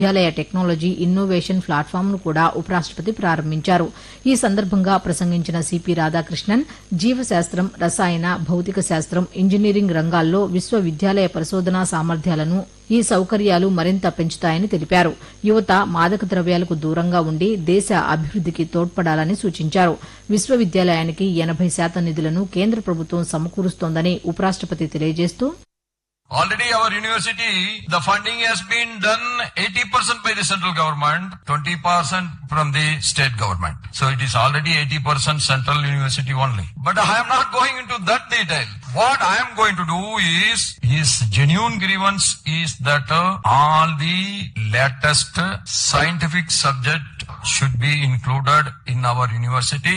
విద్యాలయ technology innovation ప్లాట్ఫామ్ను కూడా ఉపరాష్టపతి ప్రారంభించారు ఈ సందర్భంగా ప్రసంగించిన సిపి రాధాకృష్ణన్ జీవశాస్త్రం రసాయన భౌతిక శాస్త్రం ఇంజనీరింగ్ రంగాల్లో విశ్వవిద్యాలయ పరిశోధనా సామర్థ్యాలను ఈ సౌకర్యాలు మరింత పెంచుతాయని తెలిపారు యువత మాదక ద్రవ్యాలకు దూరంగా ఉండి దేశ అభివృద్దికి తోడ్పడాలని సూచించారు విశ్వవిద్యాలయానికి ఎనబై శాతం నిధులను కేంద్ర ప్రభుత్వం సమకూరుస్తోందని ఉపరాష్టపతి తెలియజేస్తూ Already our university, the funding has been done 80% by the central government, 20% from the state government. So it is already 80% central university only. But I am not going into that detail. What I am going to do is, his genuine grievance is that uh, all the latest uh, scientific subject should be included in our university.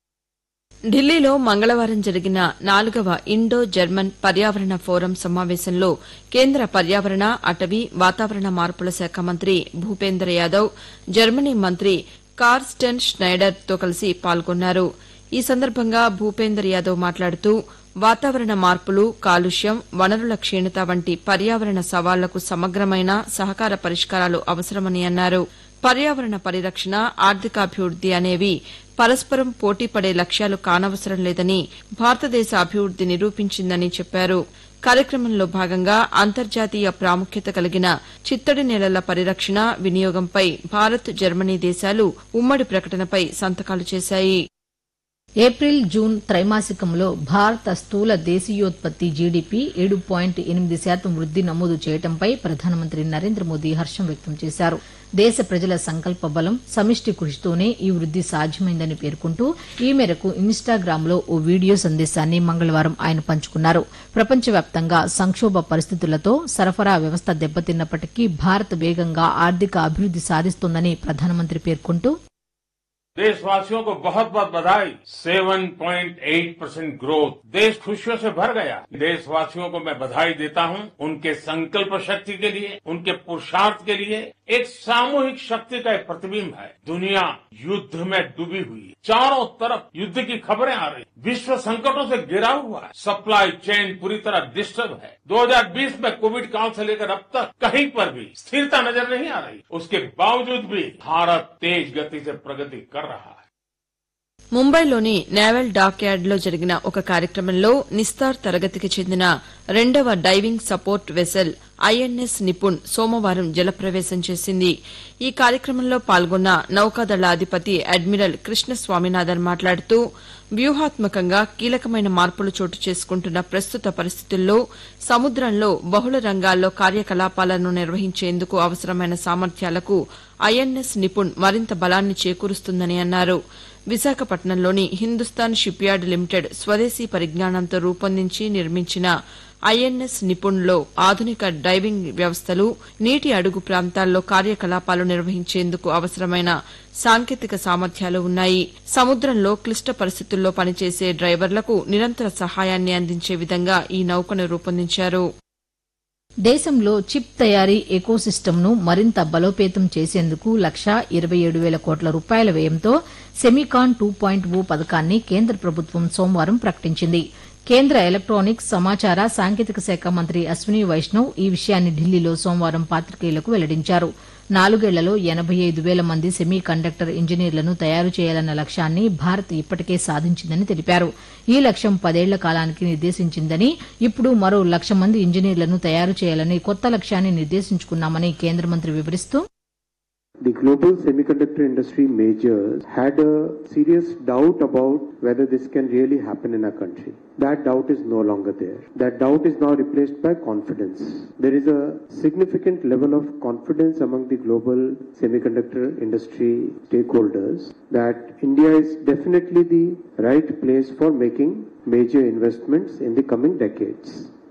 ఢిల్లీలో మంగళవారం జరిగిన నాలుగవ Indo German పర్యావరణ forum సమావేశంలో కేంద్ర పర్యావరణ అటవీ వాతావరణ మార్పుల శాఖ మంత్రి భూపేంద్ర యాదవ్ జర్మనీ మంత్రి కార్స్టెన్ స్నైడర్ తో కలిసి పాల్గొన్నారు ఈ సందర్భంగా భూపేందర్ యాదవ్ మాట్లాడుతూ వాతావరణ మార్పులు కాలుష్యం వనరుల క్షీణత వంటి పర్యావరణ సవాళ్లకు సమగ్రమైన సహకార పరిష్కారాలు అవసరమని అన్నారు పర్యావరణ పరిరక్షణ ఆర్థికాభివృద్ది అనేవి పరస్పరం పోటీపడే లక్ష్యాలు కానవసరం లేదని భారతదేశ అభివృద్ది నిరూపించిందని చెప్పారు కార్యక్రమంలో భాగంగా అంతర్జాతీయ ప్రాముఖ్యత కలిగిన చిత్తడి నేలల పరిరక్షణ వినియోగంపై భారత్ జర్మనీ దేశాలు ఉమ్మడి ప్రకటనపై సంతకాలు చేశాయి ఏప్రిల్ జూన్ త్రైమాసికంలో భారత స్థూల దేశీయోత్పత్తి జీడీపీ ఏడు పాయింట్ ఎనిమిది శాతం వృద్ది నమోదు చేయడంపై ప్రధానమంత్రి నరేంద్ర మోదీ హర్షం వ్యక్తం చేశారు దేశ ప్రజల సంకల్ప బలం సమిష్టి కృషితోనే ఈ వృద్ది సాధ్యమైందని పేర్కొంటూ ఈ మేరకు ఇన్స్టాగ్రామ్లో ఓ వీడియో సందేశాన్ని మంగళవారం ఆయన పంచుకున్నారు ప్రపంచవ్యాప్తంగా సంక్షోభ పరిస్థితులతో సరఫరా వ్యవస్థ దెబ్బతిన్నప్పటికీ భారత్ వేగంగా ఆర్థిక అభివృద్ది సాధిస్తోందని ప్రధానమంత్రి పేర్కొంటూ देशवासियों को बहुत बहुत बधाई 7.8 परसेंट ग्रोथ देश खुशियों से भर गया देशवासियों को मैं बधाई देता हूं उनके संकल्प शक्ति के लिए उनके पुरुषार्थ के लिए एक सामूहिक शक्ति का एक प्रतिबिंब है दुनिया युद्ध में डूबी हुई है चारों तरफ युद्ध की खबरें आ रही विश्व संकटों से घिरा हुआ है सप्लाई चेन पूरी तरह डिस्टर्ब है 2020 में कोविड काल से लेकर अब तक कहीं पर भी स्थिरता नजर नहीं आ रही उसके बावजूद भी भारत तेज गति से प्रगति कर रहा है ముంబైలోని నేవల్ డాక్ యార్డ్లో జరిగిన ఒక కార్యక్రమంలో నిస్తార్ తరగతికి చెందిన రెండవ diving support vessel INS Nipun సోమవారం జలప్రవేశం చేసింది ఈ కార్యక్రమంలో పాల్గొన్న నౌకాదళ అధిపతి అడ్మిరల్ కృష్ణ స్వామినాథన్ మాట్లాడుతూ వ్యూహాత్మకంగా కీలకమైన మార్పులు చోటు చేసుకుంటున్న ప్రస్తుత పరిస్థితుల్లో సముద్రంలో బహుళ రంగాల్లో కార్యకలాపాలను నిర్వహించేందుకు అవసరమైన సామర్థ్యాలకు ఐఎన్ఎస్ నిపుణ్ మరింత బలాన్ని చేకూరుస్తుందని అన్నారు విశాఖపట్నంలోని హిందుస్థాన్ షిప్ యార్డ్ లిమిటెడ్ స్వదేశీ పరిజ్ఞానంతో రూపొందించి నిర్మించిన ఐఎన్ఎస్ నిపుణ్లో ఆధునిక డైవింగ్ వ్యవస్థలు నీటి అడుగు ప్రాంతాల్లో కార్యకలాపాలు నిర్వహించేందుకు అవసరమైన సాంకేతిక సామర్థ్యాలు ఉన్నాయి సముద్రంలో క్లిష్ట పరిస్థితుల్లో పనిచేసే డ్రైవర్లకు నిరంతర సహాయాన్ని అందించే విధంగా ఈ నౌకను రూపొందించారు దేశంలో చిప్ తయారీ ఎకోసిస్టమ్ను మరింత బలోపేతం చేసేందుకు లక్షా ఇరవై ఏడు వేల కోట్ల రూపాయల వ్యయంతో సెమికాన్ టూ పాయింట్ ఓ పథకాన్ని కేంద్ర ప్రభుత్వం సోమవారం ప్రకటించింది కేంద్ర ఎలక్ట్రానిక్స్ సమాచార సాంకేతిక శాఖ మంత్రి అశ్విని వైష్ణవ్ ఈ విషయాన్ని ఢిల్లీలో సోమవారం పాతికేయులకు వెల్లడించారు నాలుగేళ్లలో ఎనబై ఐదు వేల మంది సెమీ కండక్టర్ ఇంజనీర్లను తయారు చేయాలన్న లక్ష్యాన్ని భారత్ ఇప్పటికే సాధించిందని తెలిపారు ఈ లక్ష్యం పదేళ్ల కాలానికి నిర్దేశించిందని ఇప్పుడు మరో లక్ష మంది ఇంజనీర్లను తయారు చేయాలని కొత్త లక్ష్యాన్ని నిర్దేశించుకున్నామని కేంద్ర మంత్రి వివరిస్తూ The global semiconductor industry majors had a serious doubt about whether this can really happen in our country. That doubt is no longer there. That doubt is now replaced by confidence. There is a significant level of confidence among the global semiconductor industry stakeholders that India is definitely the right place for making major investments in the coming decades.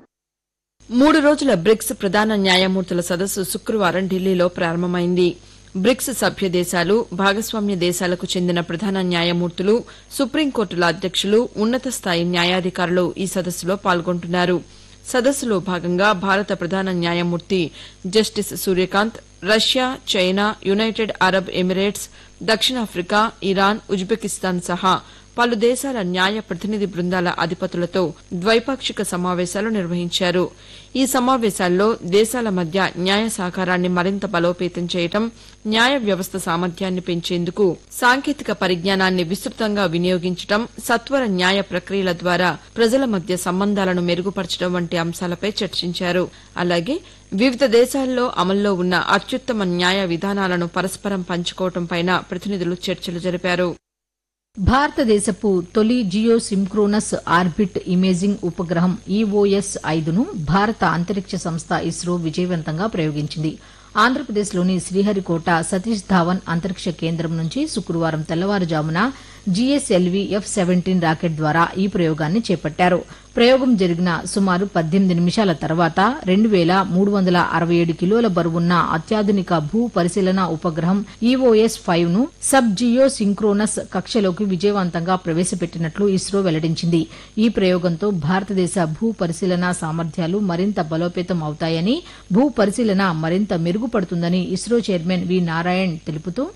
మూడు రోజుల bricks ప్రధాన న్యాయమూర్తుల సదస్సు శుక్రవారం ఢిల్లీలో ప్రారంభమైంది bricks సభ్య దేశాలు భాగస్వామ్య దేశాలకు చెందిన ప్రధాన న్యాయమూర్తులు సుప్రీంకోర్టుల అధ్యక్షులు ఉన్నత స్థాయి న్యాయాధికారులు ఈ సదస్సులో పాల్గొంటున్నారు సదస్సులో భాగంగా భారత ప్రధాన న్యాయమూర్తి justice Suryakant Russia China United Arab Emirates దక్షిణాఫ్రికా ఇరాన్ ఉజ్బెకిస్తాన్ సహా పలు దేశాల న్యాయ ప్రతినిధి బృందాల అధిపతులతో ద్వైపాక్షిక సమావేశాలు నిర్వహించారు ఈ సమావేశాల్లో దేశాల మధ్య న్యాయ సహకారాన్ని మరింత బలోపేతం చేయటం న్యాయ వ్యవస్థ సామర్థ్యాన్ని పెంచేందుకు సాంకేతిక పరిజ్ఞానాన్ని విస్తృతంగా వినియోగించడం సత్వర న్యాయ ప్రక్రియల ద్వారా ప్రజల మధ్య సంబంధాలను మెరుగుపరచడం వంటి అంశాలపై చర్చించారు అలాగే వివిధ దేశాల్లో అమల్లో ఉన్న అత్యుత్తమ న్యాయ విధానాలను పరస్పరం పంచుకోవడంపైన ప్రతినిధులు చర్చలు జరిపారు భారతదేశపు తొలి జియో సింక్రోనస్ ఆర్బిట్ ఇమేజింగ్ ఉపగ్రహం ఈఓఎస్ ఐదును భారత అంతరిక్ష సంస్థ ఇస్రో విజయవంతంగా ప్రయోగించింది ఆంధ్రప్రదేశ్లోని శ్రీహరికోట సతీష్ ధావన్ అంతరిక్ష కేంద్రం నుంచి శుక్రవారం తెల్లవారుజామున జీఎస్ఎల్వీ ఎఫ్ సెవెంటీన్ రాకెట్ ద్వారా ఈ ప్రయోగాన్ని చేపట్టారు ప్రయోగం జరిగిన సుమారు పద్దెనిమిది నిమిషాల తర్వాత రెండు వేల మూడు వందల అరవై ఏడు కిలోల బరువున్న అత్యాధునిక భూ పరిశీలన ఉపగ్రహం ఈఓఎస్ ఫైవ్ ను సబ్ జియో సింక్రోనస్ కక్షలోకి విజయవంతంగా ప్రవేశపెట్టినట్లు ఇస్రో వెల్లడించింది ఈ ప్రయోగంతో భారతదేశ భూ పరిశీలన సామర్థ్యాలు మరింత బలోపేతం అవుతాయని భూ పరిశీలన మరింత మెరుగుపడుతుందని ఇస్రో చైర్మన్ వి నారాయణ్ తెలుపుతూ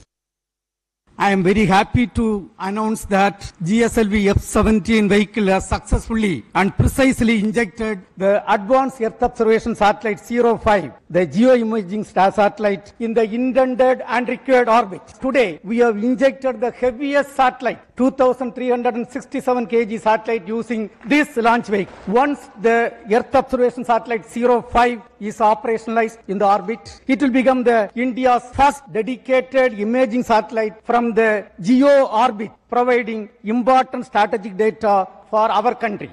I am very happy to announce that GSLV F-17 vehicle has successfully and precisely injected the Advanced Earth Observation Satellite 05, the geoimaging star satellite, in the intended and required orbit. Today, we have injected the heaviest satellite, 2,367 kg satellite using this launch vehicle. Once the Earth Observation Satellite 05 is operationalized in the orbit, it will become the India's first dedicated imaging satellite from the geo orbit, providing important strategic data for our country.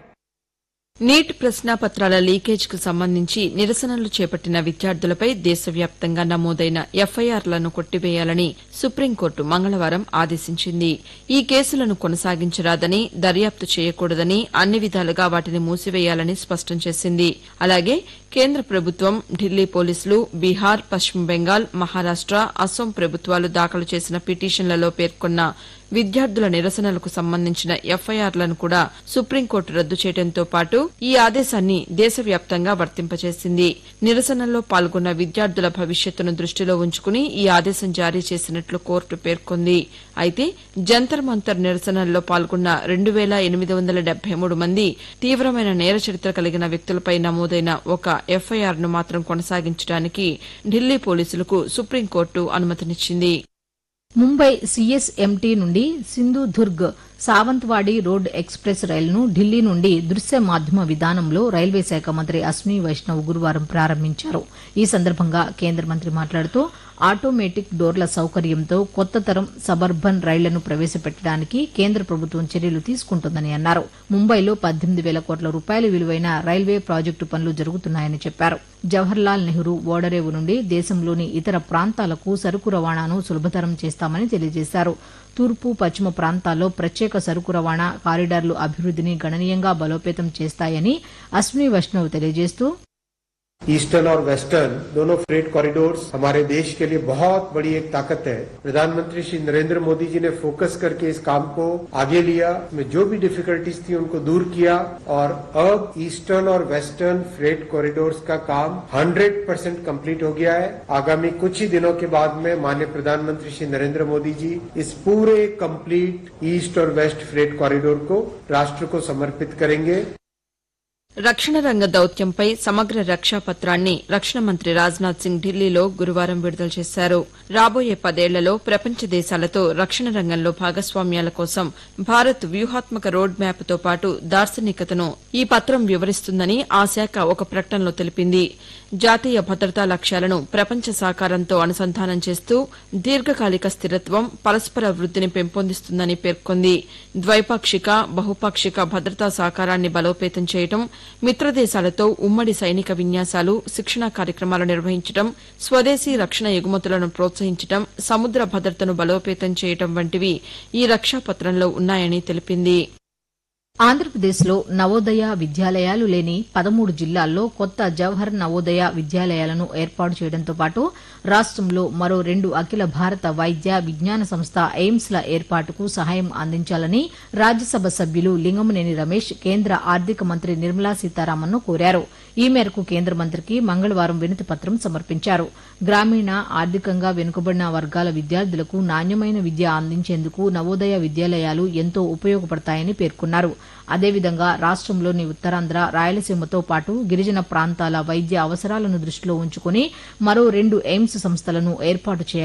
NEET ప్రశ్నాపత్రాల లీకేజ్కు సంబంధించి నిరసనలు చేపట్టిన విద్యార్థులపై దేశవ్యాప్తంగా నమోదైన ఎఫ్ఐఆర్లను కొట్టివేయాలని supreme court మంగళవారం ఆదేశించింది ఈ కేసులను కొనసాగించరాదని దర్యాప్తు చేయకూడదని అన్ని విధాలుగా వాటిని మూసివేయాలని స్పష్టం చేసింది అలాగే కేంద్ర ప్రభుత్వం ఢిల్లీ పోలీసులు బీహార్ పశ్చిమ బెంగాల్ మహారాష్ట అస్సోం ప్రభుత్వాలు దాఖలు చేసిన పిటిషన్లలో పేర్కొన్న విద్యార్థుల నిరసనలకు సంబంధించిన ఎఫ్ఐఆర్లను కూడా సుప్రీంకోర్టు రద్దు చేయడంతో పాటు ఈ ఆదేశాన్ని దేశవ్యాప్తంగా వర్తింపచేసింది నిరసనల్లో పాల్గొన్న విద్యార్థుల భవిష్యత్తును దృష్టిలో ఉంచుకుని ఈ ఆదేశం జారీ చేసినట్లు కోర్టు పేర్కొంది అయితే జంతర్ మంతర్ నిరసనల్లో పాల్గొన్న రెండు వేల ఎనిమిది వందల డెబ్బై మూడు మంది తీవ్రమైన నేర చరిత్ర కలిగిన వ్యక్తులపై నమోదైన ఒక ఎఫ్ఐఆర్ ను మాత్రం కొనసాగించడానికి ఢిల్లీ పోలీసులకు సుప్రీంకోర్టు అనుమతినిచ్చింది ముంబై సీఎస్ఎంటీ నుండి సింధుదుర్గ్ సావంత్వాడి రోడ్ ఎక్స్ప్రెస్ రైలును ఢిల్లీ నుండి దృశ్య మాధ్యమ విధానంలో రైల్వే శాఖ మంత్రి అశ్విని వైష్ణవ్ గురువారం ప్రారంభించారు ఈ సందర్భంగా కేంద్ర మంత్రి మాట్లాడుతూ ఆటోమేటిక్ డోర్ల సౌకర్యంతో కొత్త తరం సబర్బన్ రైళ్లను ప్రవేశపెట్టడానికి కేంద్ర ప్రభుత్వం చర్యలు తీసుకుంటోందని అన్నారు ముంబైలో పద్దెనిమిది వేల కోట్ల రూపాయల విలువైన రైల్వే ప్రాజెక్టు పనులు జరుగుతున్నాయని చెప్పారు జవహర్లాల్ నెహ్రూ ఓడరేవు నుండి దేశంలోని ఇతర ప్రాంతాలకు సరుకు రవాణాను సులభతరం చేస్తామని తెలియజేశారు తూర్పు పశ్చిమ ప్రాంతాల్లో ప్రత్యేక సరుకు రవాణా కారిడార్లు అభివృద్దిని గణనీయంగా బలోపేతం చేస్తాయని అశ్విని వైష్ణవ్ తెలియజేస్తూ ईस्टर्न और वेस्टर्न दोनों फ्रेट कॉरिडोर्स हमारे देश के लिए बहुत बड़ी एक ताकत है प्रधानमंत्री श्री नरेंद्र मोदी जी ने फोकस करके इस काम को आगे लिया में जो भी डिफिकल्टीज थी उनको दूर किया और अब ईस्टर्न और वेस्टर्न फ्रेट कॉरिडोर्स का काम 100 परसेंट कम्प्लीट हो गया है आगामी कुछ ही दिनों के बाद में माननीय प्रधानमंत्री श्री नरेंद्र मोदी जी इस पूरे कंप्लीट ईस्ट और वेस्ट फ्रेट कॉरिडोर को राष्ट्र को समर्पित करेंगे రక్షణ రంగ దౌత్యంపై సమగ్ర రక్షా పత్రాన్ని రక్షణ మంత్రి రాజ్నాథ్ సింగ్ ఢిల్లీలో గురువారం విడుదల చేశారు రాబోయే పదేళ్లలో ప్రపంచ దేశాలతో రక్షణ రంగంలో భాగస్వామ్యాల కోసం భారత్ వ్యూహాత్మక రోడ్ మ్యాప్తో పాటు దార్శనికతను ఈ పత్రం వివరిస్తుందని ఆ శాఖ ఒక ప్రకటనలో తెలిపింది జాతీయ భద్రతా లక్ష్యాలను ప్రపంచ సహకారంతో అనుసంధానం చేస్తూ దీర్ఘకాలిక స్థిరత్వం పరస్పర వృద్దిని పెంపొందిస్తుందని పేర్కొంది ద్వైపాక్షిక బహుపాక్షిక భద్రతా సహకారాన్ని బలోపేతం చేయడం మిత్రదేశాలతో ఉమ్మడి సైనిక విన్యాసాలు శిక్షణా కార్యక్రమాలు నిర్వహించడం స్వదేశీ రక్షణ ఎగుమతులను ప్రోత్సహించడం సముద్ర భద్రతను బలోపేతం చేయడం వంటివి ఈ రక్షా పత్రంలో ఉన్నాయని తెలిపింది ఆంధ్రప్రదేశ్లో నవోదయ విద్యాలయాలు లేని పదమూడు జిల్లాల్లో కొత్త జవహర్ నవోదయ విద్యాలయాలను ఏర్పాటు చేయడంతో పాటు రాష్టంలో మరో రెండు అఖిల భారత వైద్య విజ్ఞాన సంస్థ ఎయిమ్స్ల ఏర్పాటుకు సహాయం అందించాలని రాజ్యసభ సభ్యులు లింగమనేని రమేష్ కేంద్ర ఆర్థిక మంత్రి నిర్మలా సీతారామన్ను కోరారు ఈ మేరకు కేంద్ర మంత్రికి మంగళవారం వినతి పత్రం సమర్పించారు గ్రామీణ ఆర్థికంగా వెనుకబడిన వర్గాల విద్యార్థులకు నాణ్యమైన విద్య అందించేందుకు నవోదయ విద్యాలయాలు ఎంతో ఉపయోగపడతాయని పేర్కొన్నారు అదేవిధంగా రాష్టంలోని ఉత్తరాంధ్ర రాయలసీమతో పాటు గిరిజన ప్రాంతాల వైద్య అవసరాలను దృష్టిలో ఉంచుకుని మరో రెండు ఎయిమ్స్ సంస్థలను ఏర్పాటు చేయాలని